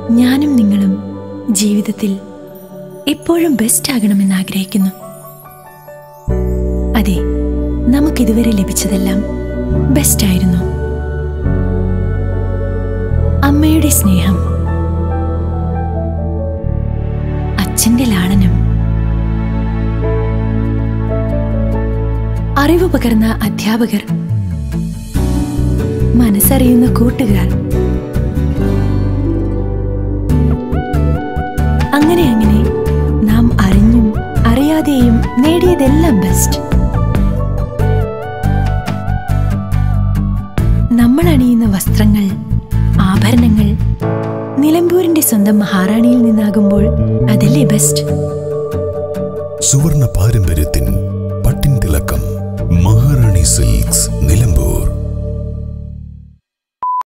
ഞാനും നിങ്ങളും ജീവിതത്തിൽ എപ്പോഴും ബെസ്റ്റ് ആകണമെന്ന് ആഗ്രഹിക്കുന്നു അതെ നമുക്കിതുവരെ ലഭിച്ചതെല്ലാം ബെസ്റ്റ് ആയിരുന്നു അമ്മയുടെ സ്നേഹം അച്ഛന്റെ ലാളനം അറിവ് പകർന്ന അധ്യാപകർ മനസ്സറിയുന്ന കൂട്ടുകാർ അങ്ങനെ അങ്ങനെ നാം അറിഞ്ഞും അറിയാതെയും നേടിയതെല്ലാം ബെസ്റ്റ് നമ്മൾ അണിയുന്ന വസ്ത്രങ്ങൾ ആഭരണങ്ങൾ നിലമ്പൂരിന്റെ സ്വന്തം മഹാറാണിയിൽ നിന്നാകുമ്പോൾ അതല്ലേ ബെസ്റ്റ് സുവർണ പാരമ്പര്യത്തിൻ പട്ടിൻ തിളക്കം മഹാറാണി സിൽക്സ് നിലമ്പൂർ